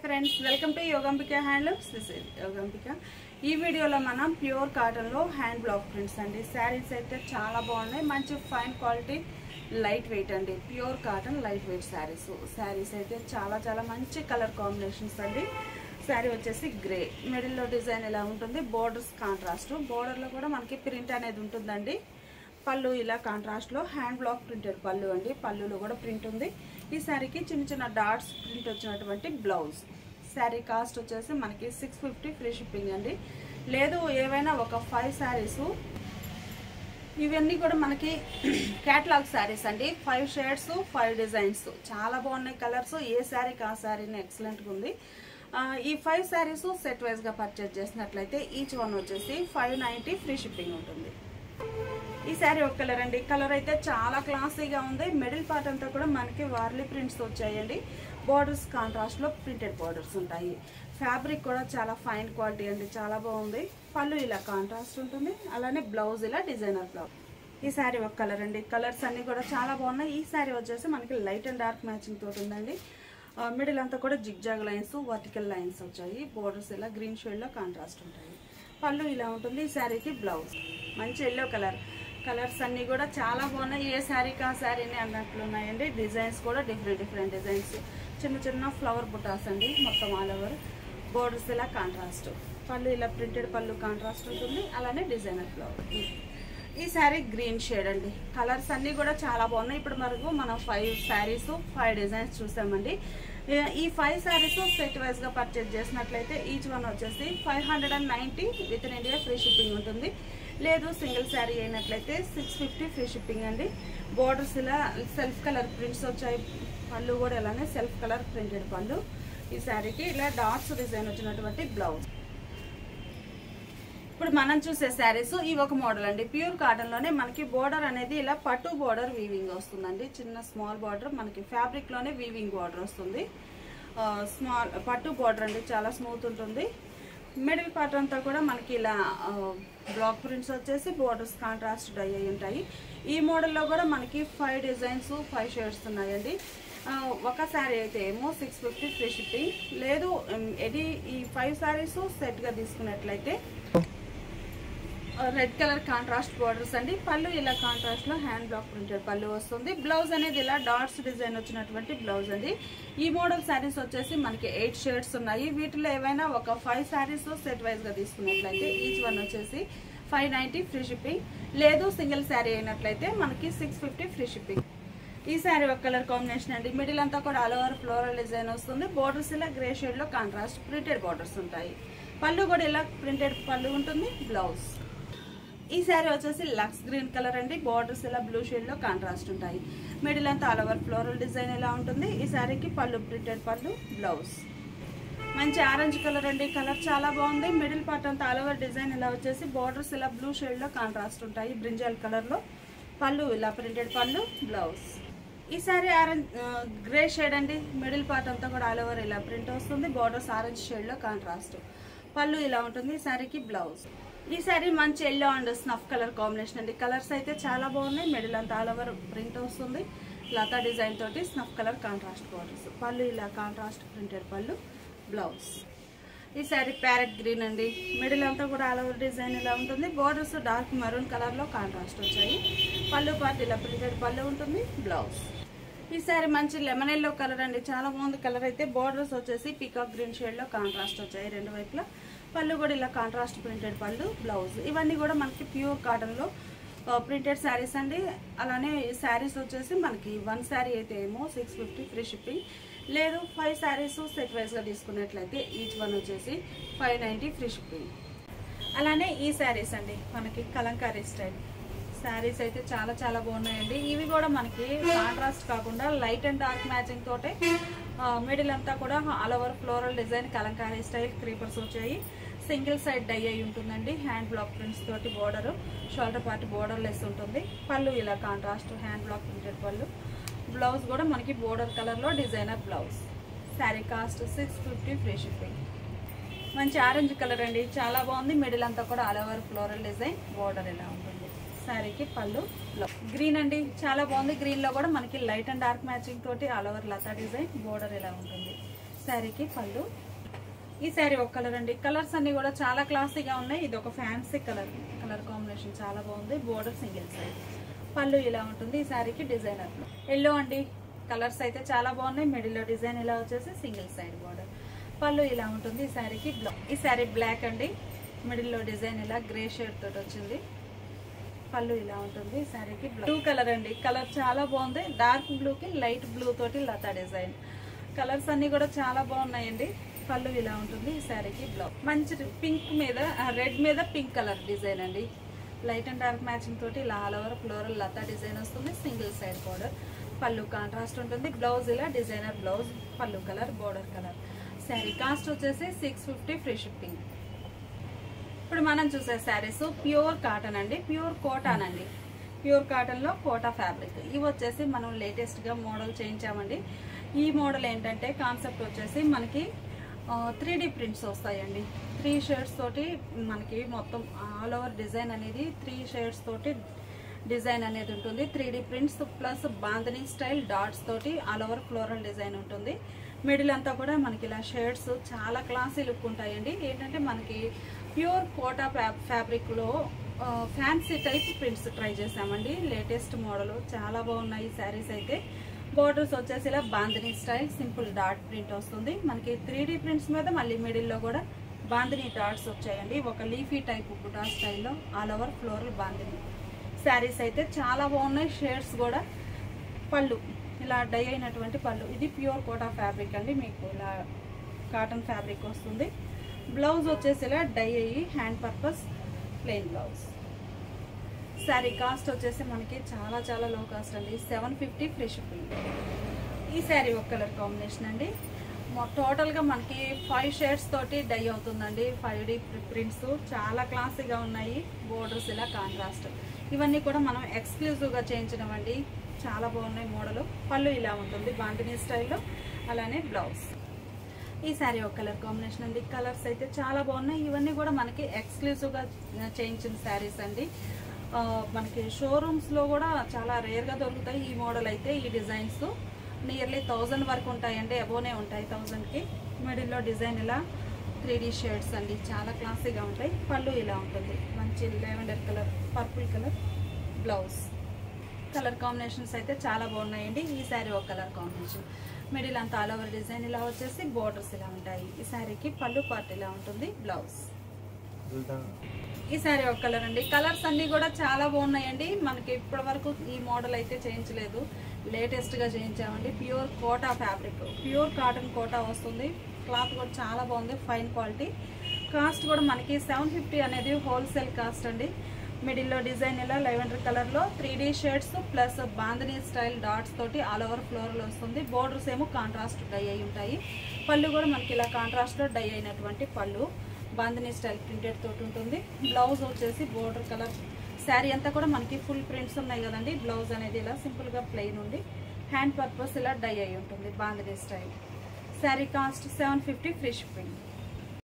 friends welcome to Yogambika handlooms this is Yogambika ఈ వీడియోలో మనం ప్యూర్ కాటన్లో హ్యాండ్ బ్లాక్ ప్రింట్స్ అండి శారీస్ అయితే చాలా బాగున్నాయి మంచి ఫైన్ క్వాలిటీ లైట్ వెయిట్ అండి pure cotton light weight saris saris అయితే చాలా చాలా మంచి కలర్ కాంబినేషన్స్ అండి శారీ వచ్చేసి గ్రే మిడిల్లో డిజైన్ ఇలా ఉంటుంది బోర్డర్స్ కాంట్రాస్ట్ బోర్డర్లో కూడా మనకి ప్రింట్ అనేది ఉంటుందండి పళ్ళు ఇలా కాంట్రాస్ట్లో హ్యాండ్ బ్లాక్ ప్రింటెడ్ పళ్ళు అండి పళ్ళులో కూడా ప్రింట్ ఉంది ఈ శారీకి చిన్న చిన్న డాట్స్ ప్రింట్ వచ్చినటువంటి బ్లౌజ్ శారీ కాస్ట్ వచ్చేసి మనకి సిక్స్ ఫిఫ్టీ ఫ్రీ షిప్పింగ్ అండి లేదు ఏవైనా ఒక ఫైవ్ శారీస్ ఇవన్నీ కూడా మనకి క్యాటలాగ్ శారీస్ అండి ఫైవ్ షేడ్స్ ఫైవ్ డిజైన్స్ చాలా బాగున్నాయి కలర్స్ ఏ శారీకి ఆ శారీని ఎక్సలెంట్గా ఉంది ఆ, ఈ ఫైవ్ శారీస్ సెట్ వైజ్గా పర్చేజ్ చేసినట్లయితే ఈచ్ వన్ వచ్చేసి ఫైవ్ నైంటీ ఫ్రీ షిప్పింగ్ ఉంటుంది ఈ శారీ ఒక కలర్ అండి కలర్ అయితే చాలా క్లాసీగా ఉంది మిడిల్ పార్ట్ అంతా కూడా మనకి వార్లీ ప్రింట్స్ వచ్చాయండి బార్డర్స్ కాంట్రాస్ట్లో ప్రింటెడ్ బార్డర్స్ ఉంటాయి ఫ్యాబ్రిక్ కూడా చాలా ఫైన్ క్వాలిటీ అండి చాలా బాగుంది పళ్ళు ఇలా కాంట్రాస్ట్ ఉంటుంది అలానే బ్లౌజ్ ఇలా డిజైనర్ బ్లౌజ్ ఈ శారీ ఒక కలర్ అండి కలర్స్ అన్ని కూడా చాలా బాగున్నాయి ఈ శారీ వచ్చేసి మనకి లైట్ అండ్ డార్క్ మ్యాచింగ్ తోటి ఉందండి మిడిల్ అంతా కూడా జిగ్జాగ్ లైన్స్ వర్టికల్ లైన్స్ వచ్చాయి బోర్డర్స్ ఇలా గ్రీన్ షేడ్లో కాంట్రాస్ట్ ఉంటాయి పళ్ళు ఇలా ఉంటుంది ఈ శారీకి బ్లౌజ్ మంచి ఎల్లో కలర్ కలర్స్ అన్నీ కూడా చాలా బాగున్నాయి ఏ శారీకి ఆ శారీని అన్నట్లు ఉన్నాయండి డిజైన్స్ కూడా డిఫరెంట్ డిఫరెంట్ డిజైన్స్ చిన్న చిన్న ఫ్లవర్ బుటాస్ అండి మొత్తం ఆల్ ఓవర్ బోర్డర్స్ ఇలా కాంట్రాస్ట్ పళ్ళు ఇలా ప్రింటెడ్ పళ్ళు కాంట్రాస్ట్ ఉంటుంది అలానే డిజైనర్ ఫ్లవర్ ఈ శారీ గ్రీన్ షేడ్ అండి కలర్స్ అన్నీ కూడా చాలా బాగున్నాయి ఇప్పుడు వరకు మనం ఫైవ్ శారీస్ ఫైవ్ డిజైన్స్ చూసామండి ఏ- ఈ ఫైవ్ శారీస్ సెట్ వైజ్గా పర్చేజ్ చేసినట్లయితే ఈచ్ వన్ వచ్చేసి five hundred and ninety with in India free shipping ఉంటుంది లేదు సింగిల్ శారీ అయినట్లయితే సిక్స్ ఫిఫ్టీ ఫ్రీ షిప్పింగ్ అండి బోర్డర్స్ ఇలా సెల్ఫ్ కలర్ ప్రింట్స్ వచ్చాయి పళ్ళు కూడా ఇలానే సెల్ఫ్ కలర్ ప్రింటెడ్ పళ్ళు ఈ శారీకి ఇలా డాట్స్ డిజైన్ వచ్చినటువంటి బ్లౌజ్ ఇప్పుడు మనం చూసే శారీస్ ఈ ఒక మోడల్ అండి ప్యూర్ కాటన్ లోనే మనకి బోర్డర్ అనేది ఇలా పట్టు బోర్డర్ వీవింగ్ వస్తుందండి చిన్న స్మాల్ బార్డర్ మనకి ఫ్యాబ్రిక్ లోనే వీవింగ్ బార్డర్ వస్తుంది స్మాల్ పట్టు బార్డర్ అండి చాలా స్మూత్ ఉంటుంది మిడిల్ పార్ట్ అంతా కూడా మనకి ఇలా బ్లాక్ ప్రింట్స్ వచ్చేసి బోర్డర్స్ కాంట్రాస్ట్ డై అయి ఉంటాయి ఈ మోడల్లో కూడా మనకి ఫైవ్ డిజైన్స్ ఫైవ్ షేడ్స్ ఉన్నాయండి ఆ, ఒక శారీ అయితే ఏమో సిక్స్ ఫిఫ్టీ ఫ్రీ షిప్పింగ్ లేదు ఉమ్, ఇది ఈ ఫైవ్ శారీస్ సెట్గా తీసుకున్నట్లయితే రెడ్ కలర్ కాంట్రాస్ట్ బార్డర్స్ అండి పళ్ళు ఇలా కాంట్రాస్ట్ లో హ్యాండ్ బ్లాక్ ప్రింటెడ్ పళ్ళు వస్తుంది బ్లౌజ్ అనేది ఇలా డాట్స్ డిజైన్ వచ్చినటువంటి బ్లౌజ్ అండి ఈ మోడల్ శారీస్ వచ్చేసి మనకి ఎయిట్ షేడ్స్ ఉన్నాయి వీటిలో ఏవైనా ఒక ఫైవ్ శారీస్ సెట్ వైజ్ గా తీసుకున్నట్లయితే ఈచ్ వన్ వచ్చేసి ఫైవ్ నైంటీ ఫ్రీ షిప్పింగ్ లేదు సింగిల్ శారీ అయినట్లయితే మనకి సిక్స్ ఫిఫ్టీ ఫ్రీ షిప్పింగ్ ఈ శారీ ఒక కలర్ కాంబినేషన్ అండి మిడిల్ అంతా కూడా ఆల్ ఓవర్ ఫ్లోరల్ డిజైన్ వస్తుంది బోర్డర్స్ ఇలా గ్రే షేడ్ లో కాంట్రాస్ట్ ప్రింటెడ్ బోర్డర్స్ ఉంటాయి పళ్ళు కూడా ఇలా ప్రింటెడ్ పళ్ళు ఉంటుంది బ్లౌజ్ ఈ శారీ వచ్చేసి లక్స్ గ్రీన్ కలర్ అండి బార్డర్స్ ఇలా బ్లూ షేడ్ లో కాంట్రాస్ట్ ఉంటాయి మిడిల్ అంతా ఆల్ ఓవర్ ఫ్లోరల్ డిజైన్ ఇలా ఉంటుంది ఈ శారీకి పళ్ళు ప్రింటెడ్ పళ్ళు బ్లౌజ్ మంచి ఆరెంజ్ కలర్ అండి కలర్ చాలా బాగుంది మిడిల్ పార్ట్ అంతా ఆల్ ఓవర్ డిజైన్ ఇలా వచ్చేసి బార్డర్స్ ఇలా బ్లూ షేడ్ లో కాంట్రాస్ట్ ఉంటాయి బ్రింజల్ కలర్ లో పళ్ళు ఇలా ప్రింటెడ్ పళ్ళు బ్లౌజ్ ఈ శారీ ఆరెంజ్ గ్రే షేడ్ అండి మిడిల్ పార్ట్ అంతా కూడా ఆల్ ఓవర్ ఇలా ప్రింట్ వస్తుంది బార్డర్స్ ఆరెంజ్ షేడ్ లో కాంట్రాస్ట్ పళ్ళు ఇలా ఉంటుంది ఈ శారీకి బ్లౌజ్ ఈ శారీ మంచి yellow and snuff colour combination అండి కలర్స్ అయితే చాలా బాగున్నాయి మిడిల్ అంతా ఆల్ ఓవర్ ప్రింట్ వస్తుంది లతా డిజైన్ తోటి snuff colour contrast borders pallu ఇలా కాంట్రాస్ట్ ప్రింటెడ్ పళ్ళు బ్లౌజ్ ఈ శారీ ప్యారెట్ గ్రీన్ అండి మిడిల్ అంతా కూడా ఆల్ ఓవర్ డిజైన్ ఇలా ఉంటుంది బోర్డర్స్ డార్క్ మరూన్ కలర్ లో కాంట్రాస్ట్ వచ్చాయి పళ్ళు పార్ట్ ఇలా ప్రింటెడ్ పళ్ళు ఉంటుంది బ్లౌజ్ ఈ శారీ మంచి లెమన్ ఎల్లో కలర్ అండి చాలా బాగుంది కలర్ అయితే బోర్డర్స్ వచ్చేసి పీకాక్ గ్రీన్ షేడ్ లో కాంట్రాస్ట్ వచ్చాయి రెండు వైపులా పళ్ళు కూడా ఇలా కాంట్రాస్ట్ ప్రింటెడ్ పళ్ళు బ్లౌజ్ ఇవన్నీ కూడా మనకి ప్యూర్ కాటన్ లో ప్రింటెడ్ శారీస్ అండి అలానే శారీస్ వచ్చేసి మనకి వన్ శారీ అయితే ఏమో సిక్స్ ఫిఫ్టీ ఫ్రీ షిప్పింగ్ లేదు ఫైవ్ శారీస్ సెట్ వైజ్గా తీసుకున్నట్లయితే ఈచ్ వన్ వచ్చేసి ఫైవ్ నైంటీ ఫ్రీ షిప్పింగ్ అలానే ఈ శారీస్ అండి మనకి కలంకారీ స్టైల్ శారీస్ అయితే చాలా చాలా బాగున్నాయండి ఇవి కూడా మనకి కాంట్రాస్ట్ కాకుండా లైట్ అండ్ డార్క్ మ్యాచింగ్ తోటే మిడిల్ అంతా కూడా all over floral design Kalamkari style creepers వచ్చాయి సింగిల్ సైడ్ డై అయి ఉంటుందండి హ్యాండ్ బ్లాక్ ప్రింట్స్ తోటి border shoulder part borderless ఉంటుంది పళ్ళు ఇలా contrast hand block printed pallu blouse కూడా మనకి బోర్డర్ కలర్లో designer blouse sari cost six fifty free shipping మంచి ఆరెంజ్ కలర్ అండి చాలా బాగుంది మిడిల్ అంతా కూడా all over floral design border ఇలా ఉంటుంది శారీకి పళ్ళు గ్రీన్ అండి చాలా బాగుంది గ్రీన్ లో కూడా మనకి లైట్ అండ్ డార్క్ మ్యాచింగ్ తోటి ఆల్ ఓవర్ లతా డిజైన్ బోర్డర్ ఇలా ఉంటుంది శారీకి పళ్ళు ఈ శారీ ఒక కలర్ అండి కలర్స్ అన్ని కూడా చాలా క్లాసీగా ఉన్నాయి ఇది ఒక ఫ్యాన్సీ కలర్ కలర్ కాంబినేషన్ చాలా బాగుంది బోర్డర్ సింగిల్ సైడ్ పళ్ళు ఇలా ఉంటుంది ఈ శారీకి డిజైనర్ ఎల్లో అండి కలర్స్ అయితే చాలా బాగున్నాయి మిడిల్లో డిజైన్ ఇలా వచ్చేసి సింగిల్ సైడ్ బోర్డర్ పళ్ళు ఇలా ఉంటుంది ఈ శారీకి బ్లౌ ఈ శారీ బ్లాక్ అండి మిడిల్లో డిజైన్ ఇలా గ్రే షేడ్ తోటి వచ్చింది పళ్ళు ఇలా ఉంటుంది ఈ శారీకి బ్లూ కలర్ అండి కలర్ చాలా బాగుంది డార్క్ బ్లూకి లైట్ బ్లూ తోటి లతా డిజైన్ కలర్స్ అన్ని కూడా చాలా బాగున్నాయండి పళ్ళు ఇలా ఉంటుంది ఈ శారీకి బ్లౌజ్ మంచి పింక్ మీద రెడ్ మీద పింక్ కలర్ డిజైన్ అండి లైట్ అండ్ డార్క్ మ్యాచింగ్ తోటి ఇలా ఆల్ ఓవర్ ఫ్లోరల్ లతా డిజైన్ వస్తుంది single side border pallu contrast ఉంటుంది బ్లౌజ్ ఇలా designer blouse pallu colour border colour sari cost వచ్చేసి సిక్స్ ఫిఫ్టీ ఫ్రీ షిప్పింగ్ ఇప్పుడు మనం చూసే శారీస్ ప్యూర్ కాటన్ అండి ప్యూర్ కోటాన్ అండి ప్యూర్ కాటన్ లో కోటా ఫ్యాబ్రిక్ ఇవి వచ్చేసి మనం లేటెస్ట్ గా మోడల్ చేయించామండి ఈ మోడల్ ఏంటంటే కాన్సెప్ట్ వచ్చేసి మనకి త్రీ డి ప్రింట్స్ వస్తాయండి త్రీ షేడ్స్ తోటి మనకి మొత్తం ఆల్ ఓవర్ డిజైన్ అనేది త్రీ షేడ్స్ తోటి డిజైన్ అనేది ఉంటుంది three D prints plus bandhani style dots తోటి ఆల్ ఓవర్ ఫ్లోరల్ డిజైన్ ఉంటుంది మిడిల్ అంతా కూడా మనకి ఇలా షేడ్స్ చాలా క్లాసీ లుక్ ఉంటాయండి ఏంటంటే మనకి ప్యూర్ కోటా ఫ్యాబ్రిక్లో ఫ్యాన్సీ టైప్ ప్రింట్స్ ట్రై చేసామండి లేటెస్ట్ మోడల్ చాలా బాగున్నాయి శారీస్ అయితే బోర్డర్స్ వచ్చేసి ఇలా bandhani style simple dot print వస్తుంది మనకి త్రీ డీ ప్రింట్స్ మీద మళ్ళీ మిడిల్లో కూడా బాందినీ డాట్స్ వచ్చాయండి ఒక లీఫీ టైప్ బుటా స్టైల్లో all over floral bandhani saris అయితే చాలా బాగున్నాయి షేడ్స్ కూడా పళ్ళు ఇలా డై అయినటువంటి పళ్ళు ఇది ప్యూర్ కోటా ఫ్యాబ్రిక్ అండి మీకు ఇలా కాటన్ ఫ్యాబ్రిక్ వస్తుంది బ్లౌజ్ వచ్చేసి ఇలా డై అయ్యి hand purpose plain blouse sari cost వచ్చేసి మనకి చాలా చాలా లో కాస్ట్ అండి సెవెన్ ఫిఫ్టీ ఫ్రీ షిప్పింగ్ ఈ శారీ ఒక కలర్ కాంబినేషన్ అండి మొ- టోటల్గా మనకి ఫైవ్ షేడ్స్ తోటి డై అవుతుందండి ఫైవ్ డి ప్రింట్స్ చాలా క్లాసీగా ఉన్నాయి బోర్డర్స్ ఇలా కాంట్రాస్ట్ ఇవన్నీ కూడా మనం ఎక్స్క్లూజివ్గా చేయించినవండి చాలా బాగున్నాయి మోడల్ పళ్ళు ఇలా ఉంటుంది బాంటినీ స్టైల్లో అలానే బ్లౌజ్ ఈ శారీ ఒక కలర్ కాంబినేషన్ అండి కలర్స్ అయితే చాలా బాగున్నాయి ఇవన్నీ కూడా మనకి ఎక్స్క్లూజివ్గా చేయించిన శారీస్ అండి ఆ, మనకి షోరూమ్స్లో కూడా చాలా రేర్గా దొరుకుతాయి ఈ మోడల్ అయితే ఈ డిజైన్స్ నియర్లీ థౌజండ్ వరకు ఉంటాయండి అబోనే ఉంటాయి థౌజండ్కి మిడిల్లో డిజైన్ ఇలా త్రీ డీ షేడ్స్ అండి చాలా క్లాసీగా ఉంటాయి పళ్ళు ఇలా ఉంటుంది మంచి lavender colour purple colour blouse colour combinations అయితే చాలా బాగున్నాయండి ఈ శారీ ఒక కలర్ కాంబినేషన్ మిడిల్ అంతా ఆల్ ఓవర్ డిజైన్ ఇలా వచ్చేసి బోర్డర్స్ ఇలా ఉంటాయి ఈ శారీకి పళ్ళు పార్ట్ ఇలా ఉంటుంది బ్లౌజ్ ఈ శారీ ఒక కలర్ అండి కలర్స్ అన్ని కూడా చాలా బాగున్నాయండి మనకి ఇప్పటి వరకు ఈ మోడల్ అయితే చేయించలేదు లేటెస్ట్ గా చేయించామండి pure Kota fabric pure cotton Kota వస్తుంది క్లాత్ కూడా చాలా బాగుంది ఫైన్ క్వాలిటీ కాస్ట్ కూడా మనకి సెవెన్ ఫిఫ్టీ అనేది హోల్సేల్ కాస్ట్ అండి మిడిల్లో డిజైన్ ఇలా లెవెండర్ కలర్లో three D shades plus bandhani style dots తోటి ఆల్ ఓవర్ ఫ్లోర్లో వస్తుంది బోర్డర్స్ ఏమో కాంట్రాస్ట్ డై అయి ఉంటాయి పళ్ళు కూడా మనకి ఇలా కాంట్రాస్ట్లో డై అయినటువంటి పళ్ళు బాంధనీ స్టైల్ ప్రింటెడ్ తోటి ఉంటుంది బ్లౌజ్ వచ్చేసి బోర్డర్ కలర్ శారీ అంతా కూడా మనకి ఫుల్ ప్రింట్స్ ఉన్నాయి కదండి బ్లౌజ్ అనేది ఇలా సింపుల్గా ప్లెయిన్ ఉంది హ్యాండ్ పర్పస్ ఇలా డై అయి ఉంటుంది bandhani style sari cost seven fifty free shipping